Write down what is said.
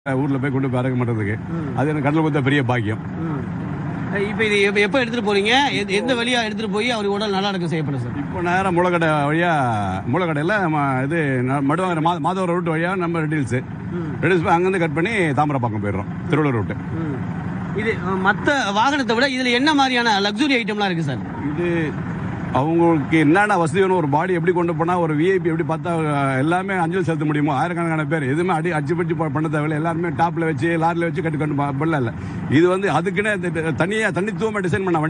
ஊர்ல போய் கொண்டு போய் அடக்கம் பண்றதுக்கு அது எனக்கு கடல் கொடுத்த பெரிய பாக்கியம் இப்போ இது எப்ப- எப்ப எடுத்துட்டு போறீங்க எந்த- எந்த வழியா எடுத்துட்டு போய் அவர் உடல் நல்லடக்கம் செய்யப்படும் சார் இப்போ நேரம் முளைக்கடை வழியா முளைக்கடையில் இது ந- மடுவாங்கிற மா மாதவரம் ரூட் வழியா நம்ம ரெட்டில்ஸ் ரெட்டில்ஸ் போய் அங்கேருந்து கட் பண்ணி தாமரப்பாக்கம் போயிடுறோம் திருவள்ளூர் ரூட்டு இது அஹ், மத்த வாகனத்தை விட இதுல என்ன மாதிரியான லக்ஸுரி ஐட்டம்லாம் இருக்கு சார் இது அவங்களுக்கு என்னென்ன வசதி வேணும் ஒரு பாடி எப்படி கொண்டு போனா ஒரு விஐபி எப்படி பார்த்தா அஹ், எல்லாமே அஞ்சல் செலுத்த முடியுமோ ஆயிரக்கணக்கான பேர் எதுவுமே அடி அடிச்சு பட்டி பண்ண தேவையில்லை எல்லாருமே டாப்ல வச்சு லாரில வச்சு கட்டு கொண்டு பண்ணல இது வந்து அதுக்குன்னு தனியாக தனித்துவமாக டிசைன் பண்ண வண்டி